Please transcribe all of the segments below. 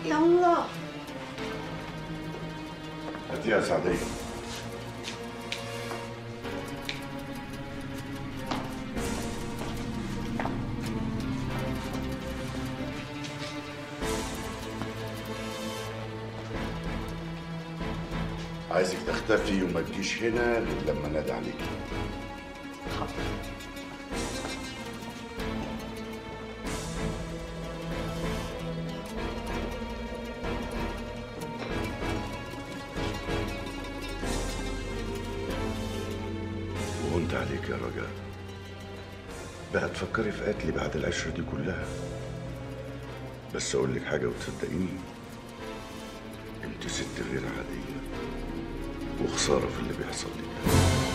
يلا هاتي يا سعدية عايزك تختفي وما تجيش هنا غير لما نادي عليكي وهنت عليك يا رجاء بقى تفكري في قتلي بعد العشرة دي كلها بس اقول لك حاجة وتصدقيني انت ست غير عادية وخسارة في اللي بيحصل لك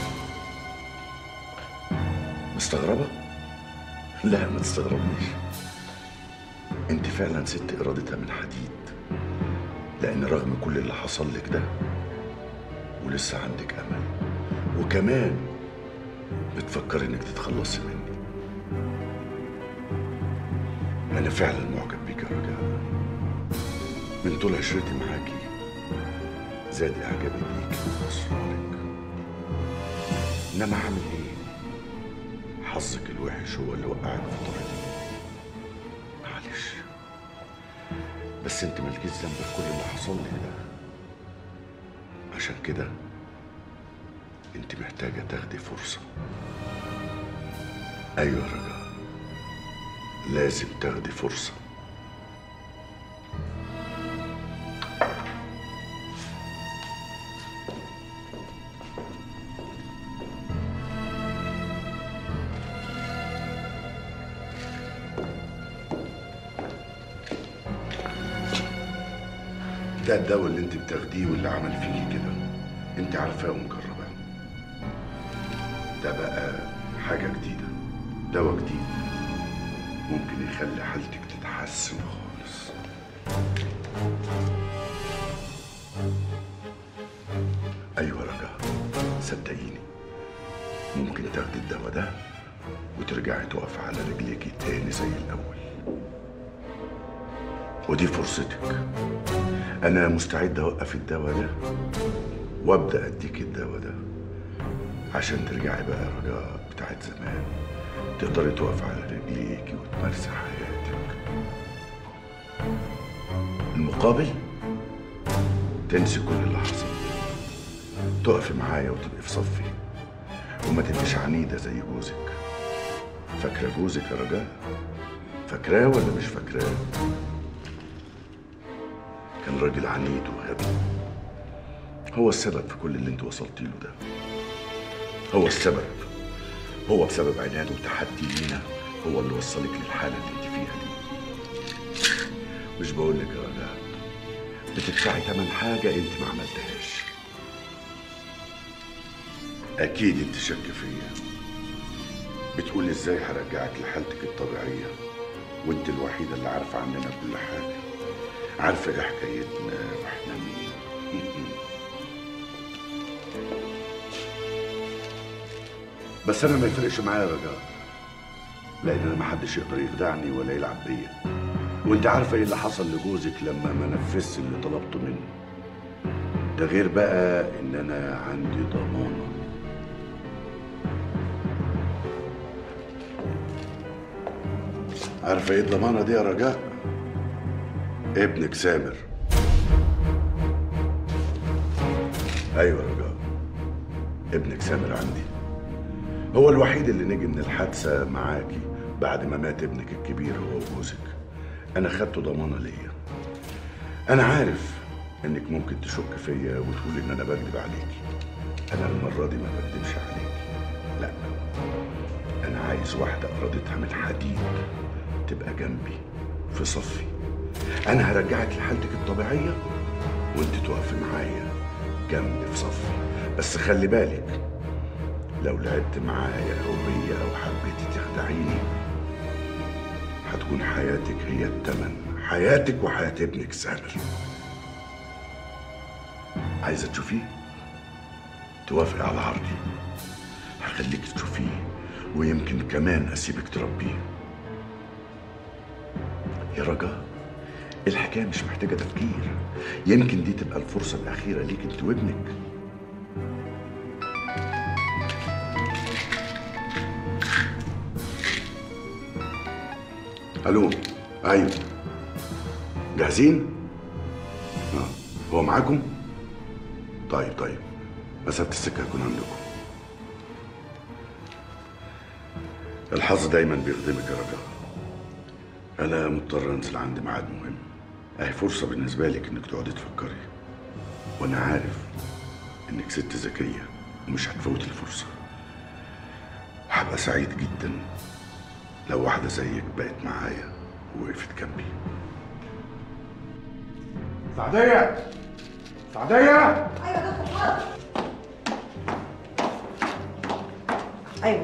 مستغربة؟ لا ما تستغربنيش انت فعلا ست ارادتها من حديد لان رغم كل اللي حصل لك ده ولسه عندك امل وكمان بتفكري انك تتخلصي مني انا فعلا معجب بيك يا رجاء من طول عشرتي معاكي زاد اعجابي بيك واسرارك انما اعمل ايه حظك الوحش هو اللي وقعك في طريقي معلش بس انت مالكيش ذنب في كل اللي حصل لي ده عشان كده انت محتاجة تاخدي فرصة ايوه يا رجاء لازم تاخدي فرصة ده الدواء اللي انت بتاخديه واللي عمل فيكي كده انت عارفاه ومجرباه ده بقى حاجة جديدة دواء جديد ممكن يخلي حالتك تتحسن خالص ايوه رجاء صدقيني ممكن تاخدي الدواء ده وترجعي تقفي على رجليكي تاني زي الاول ودي فرصتك انا مستعد اوقف الدواء ده وابدا اديك الدواء ده عشان ترجعي بقى رجاء بتاعت زمان تقدري تقفي على رجليكي وتمارسي حياتك المقابل تنسي كل اللي حصل تقفي معايا وتبقي في صفي وما تبقيش عنيدة زي جوزك فاكرة جوزك يا رجاء فاكراه ولا مش فاكراه كان راجل عنيد وغبي هو السبب في كل اللي انت وصلتي له ده هو السبب هو بسبب عناده وتحدي لينا هو اللي وصلك للحالة اللي انت فيها دي مش بقول لك يا رجاء بتدفعي تمن حاجة انت ما عملتهاش اكيد انت شك فيا بتقول ازاي هرجعك لحالتك الطبيعية وانت الوحيدة اللي عارفة عننا كل حاجة عارفة ايه حكايتنا واحنا مين بس انا ما يفرقش معايا يا رجاء لان انا ما حدش يقدر يخدعني ولا يلعب بيا وانت عارفه ايه اللي حصل لجوزك لما ما نفذش اللي طلبته منه ده غير بقى ان انا عندي ضمانه عارفه ايه الضمانه دي يا رجاء ابنك سامر ايوه يا رجاء ابنك سامر عندي هو الوحيد اللي نجي من الحادثه معاكي بعد ما مات ابنك الكبير هو وجوزك انا خدته ضمانه ليا انا عارف انك ممكن تشك فيا وتقول ان انا بكذب عليكي انا المره دي ما بكذبش عليكي لا انا عايز واحده ارادتها من حديد تبقى جنبي في صفي انا هرجعك لحالتك الطبيعيه وانت تقفي معايا جنبي في صفي بس خلي بالك لو لعبت معايا او بيا او حبيتي تخدعيني هتكون حياتك هي التمن حياتك وحياة ابنك سامر عايزة تشوفيه؟ توافقي على عرضي هخليك تشوفيه ويمكن كمان أسيبك تربيه يا رجاء الحكايه مش محتاجه تفكير يمكن دي تبقى الفرصه الاخيره ليك انت وابنك الو ايوه جاهزين اه هو معاكم طيب طيب مسافه السكه هكون عندكم الحظ دايما بيخدمك يا رجاء انا مضطر انزل عندي ميعاد مهم اهي فرصه بالنسبه لك انك تقعدي تفكري وانا عارف انك ست ذكيه ومش هتفوتي الفرصه وهبقى سعيد جدا لو واحده زيك بقت معايا ووقفت جنبي سعدية سعدية ايوه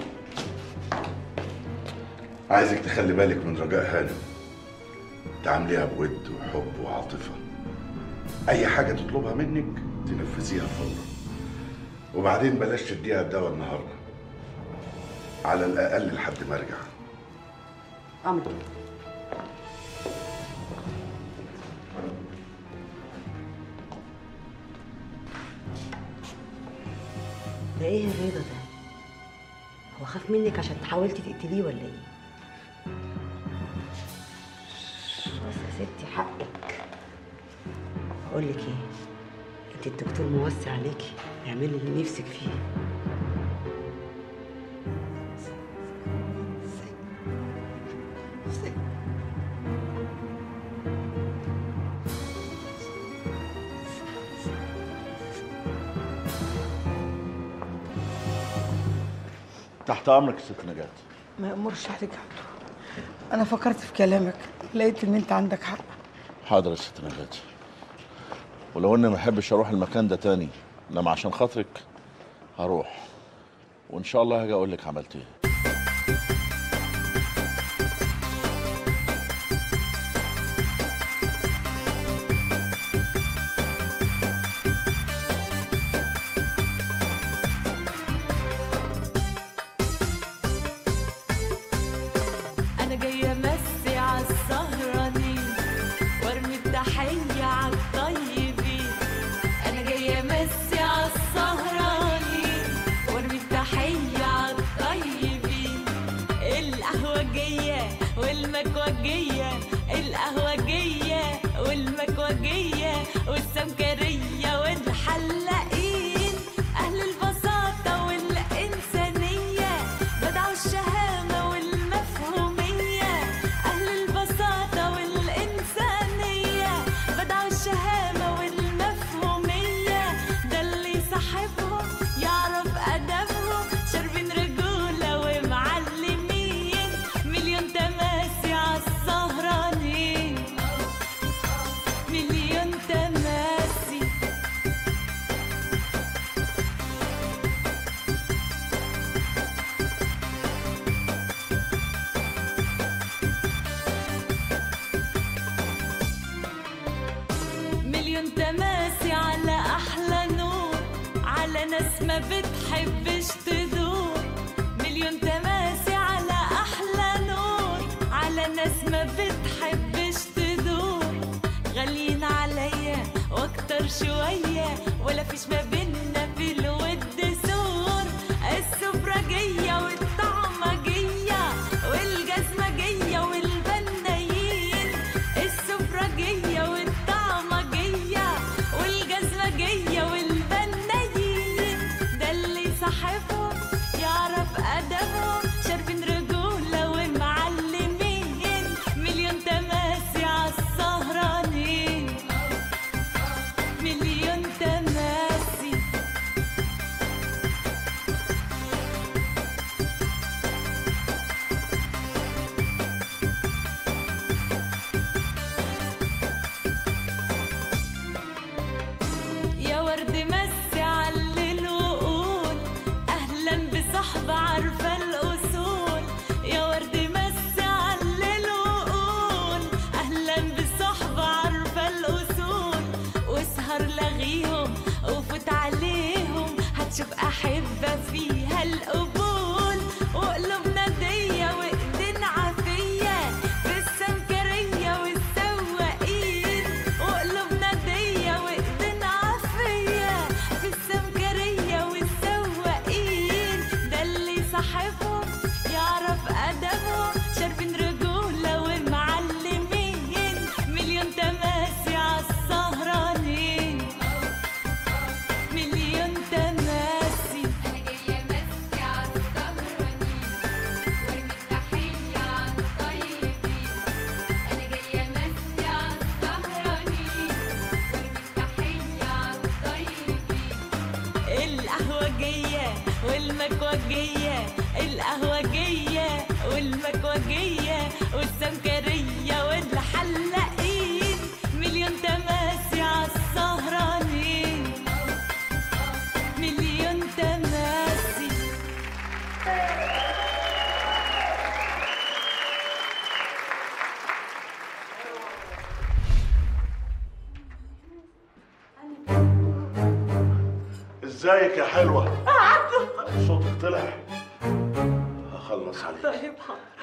عايزك تخلي بالك من رجاء هانم تعامليها بود وحب وعاطفة أي حاجة تطلبها منك تنفذيها فورا وبعدين بلاش تديها الدواء النهاردة على الأقل لحد ما أرجع امر ده ايه الرضا ده هو خاف منك عشان حاولتي تقتليه ولا ايه بس يا ستي حقك اقول لك ايه انت الدكتور موسع عليكي اعملي اللي نفسك فيه تحت امرك يا ست نجاة ما يأمرش عليك عبده أنا فكرت في كلامك لقيت إن أنت عندك حق حاضر يا ست نجاة ولو اني ما احبش اروح المكان ده تاني انما عشان خاطرك هروح وان شاء الله هاجي اقول لك عملت ايه انا جايه امسي عالسهرانين وارمي التحيه عالطيبين انا جايه امسي عالسهرانين وارمي التحيه عالطيبين القهوجيه والمكوجيه القهوجيه والمكوجيه والسمكريه والحلاقين اهل البساطه والانسانيه بدعوا الشهامه والمفهوميه اهل البساطه والانسانيه بدعوا الشهامه والمفهوميه ده اللي صاحبهم يعرف ادبهم شاربين رجوله ومعلمين مليون تماسي عالسهرانين مليون تماسي مليون تماسي على احلى نور على ناس ما بتحبش تدور مليون تماسي على احلى نور على ناس ما بتحبش تدور غاليين عليا واكتر شويه ولا فيش ما بينا في الود سور السفرجيه والطعمجيه والجزمجيه والبنايين السفرجيه والطعمجيه والجزمجيه والبنايين ده اللي صاحبهم يعرف ادبهم شاربين رجوله ومعلمين مليون تماسي عالسهرانين مليون تماسي والمكوجية القهوجية والمكوجية والسمكرية والحلاقين مليون تماسي عالسهرانين مليون تماسي ازيك يا حلوة؟ صوتك طلع هخلص عليك طيب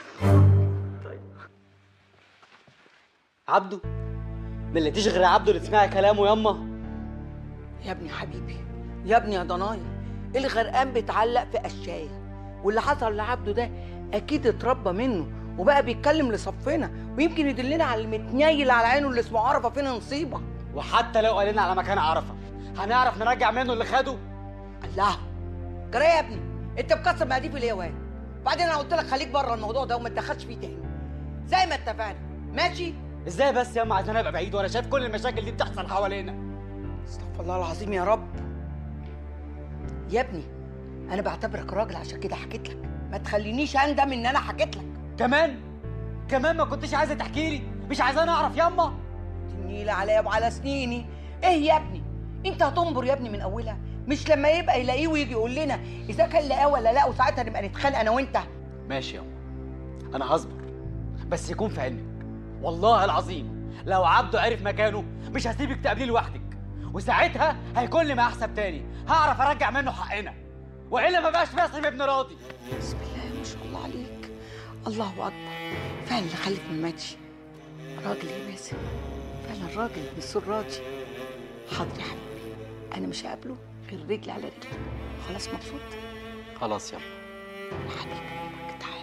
عبده ما لقيتيش غير عبده اللي تسمعي كلامه ياما يا ابني حبيبي يا ابني يا ضنايا الغرقان بيتعلق في قشايه واللي حصل لعبده ده اكيد اتربى منه وبقى بيتكلم لصفنا ويمكن يدلنا على المتنيل على عينه اللي اسمه عرفه فين نصيبه وحتى لو قالنا على مكان عرفه هنعرف نرجع منه اللي خده الله جرى يا ابني انت مكسر مقاديف اليوان بعدين انا قلت لك خليك بره الموضوع ده وما تدخلش فيه تاني زي ما اتفقنا ماشي ازاي بس ياما عايزين ابقى بعيد وانا شايف كل المشاكل دي بتحصل حوالينا استغفر الله العظيم يا رب يا ابني انا بعتبرك راجل عشان كده حكيت لك ما تخلينيش اندم ان انا حكيت لك كمان كمان ما كنتش عايزه تحكي لي مش عايزاني اعرف ياما النيلة عليا وعلى سنيني ايه يا ابني انت هتنبر يا ابني من اولها مش لما يبقى يلاقيه ويجي يقول لنا اذا كان لقاه ولا لا وساعتها نبقى نتخانق انا وانت ماشي ياما انا هصبر بس يكون في علمك والله العظيم لو عبده عرف مكانه مش هسيبك تقابليه لوحدك وساعتها هيكون لي محسب تاني هعرف ارجع منه حقنا والا ما بقاش باسم ابن راضي بسم الله ما شاء الله عليك الله اكبر فعلا اللي خلف من ماتش راجل يا باسم فعلا راجل بالسر راضي حاضر يا حبيبي انا مش هقابله غير رجلي على رجلي خلاص مبسوط خلاص يلا يا حبيبي تعالى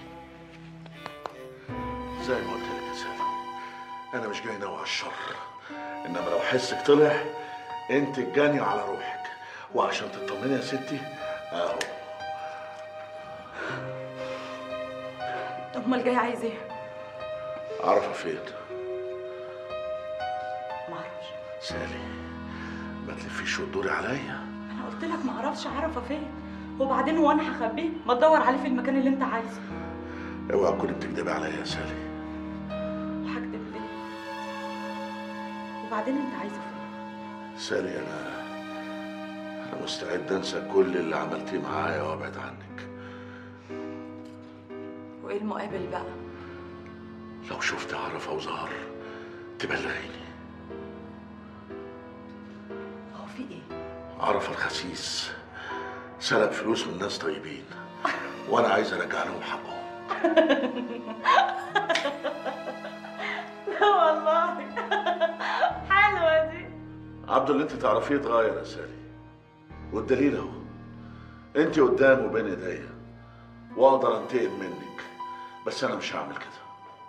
زي ما قلت لك يا سالم انا مش جاي ناوي على الشر انما لو حسك طلع انت الجاني على روحك وعشان تطمني يا ستي اهو امال جاي عايز ايه؟ عرفه فين معرفش سالي ما تلفيش وتدوري عليا انا قلت لك معرفش عرفه فين وبعدين هو انا هخبيه ما تدور عليه في المكان اللي انت عايزه اوعى تكوني بتكدبي عليا يا سالي هكدب ليه وبعدين انت عايزه فين سالي انا انا مستعد انسى كل اللي عملتيه معايا وابعد عنك وايه المقابل بقى لو شفت عرفه وظهر تبلغيني هو في ايه عرفه الخسيس سرق فلوس من ناس طيبين وانا عايز ارجع لهم حقهم لا والله حلوه دي عبد اللي انت تعرفيه اتغير يا سالي والدليل اهو انت قدام وبين ايديا واقدر انتقم منك بس انا مش هعمل كده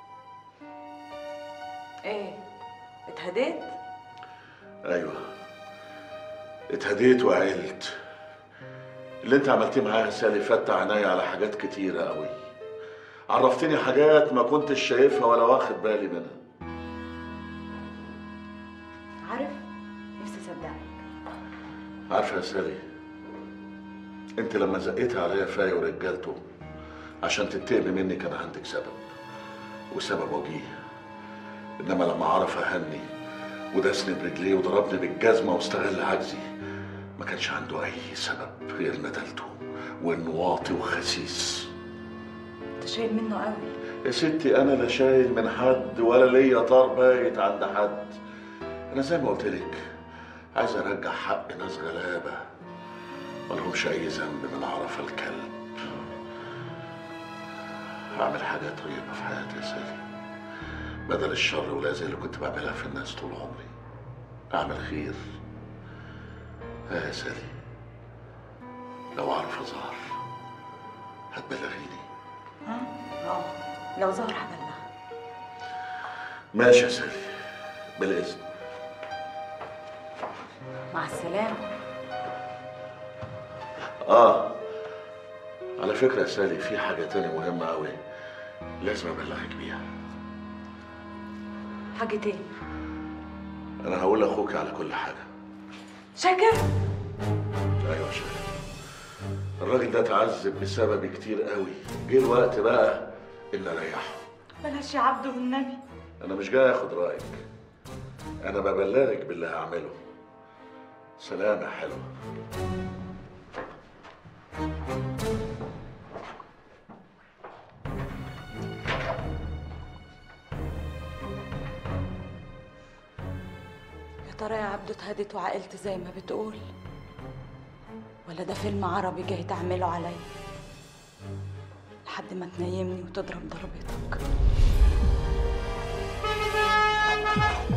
ايه اتهديت ايوه اتهديت وعقلت اللي انت عملتيه معايا يا سالي فتح عينيا على حاجات كتيره قوي عرفتني حاجات ما كنتش شايفها ولا واخد بالي منها عارف نفسي اصدقك عارفه يا سالي انت لما زقيت عليا فاي ورجالته عشان تنتقمي مني كان عندك سبب وسبب وجيه انما لما عرف اهني ودسني برجليه وضربني بالجزمه واستغل عجزي ما كانش عنده اي سبب غير ندلته وانه واطي وخسيس انت شايل منه قوي يا ستي انا لا شايل من حد ولا ليا طار بايت عند حد انا زي ما قلت لك عايز ارجع حق ناس غلابه ملهمش اي ذنب من عرف الكلب هعمل حاجات طيبه في حياتي يا سالي بدل الشر والاذى اللي كنت بعملها في الناس طول عمري اعمل خير ها يا سالي لو عرف ظهر هتبلغيني ها اه لو ظهر هبلغ ماشي يا سالي بالاذن مع السلامه اه على فكرة يا سالي في حاجة تانية مهمة أوي لازم أبلغك بيها حاجه تاني أنا هقول لأخوك على كل حاجة شاكر أيوة يا شاكر الراجل ده اتعذب بسببي كتير قوي جه الوقت بقى ان اريحه بلاش يا عبده والنبي انا مش جاي اخد رايك انا ببلغك باللي هعمله سلام يا حلوه يا ترى يا عبده اتهدت وعقلت زي ما بتقول ولا ده فيلم عربي جاي تعمله عليا لحد ما تنيمني وتضرب ضربتك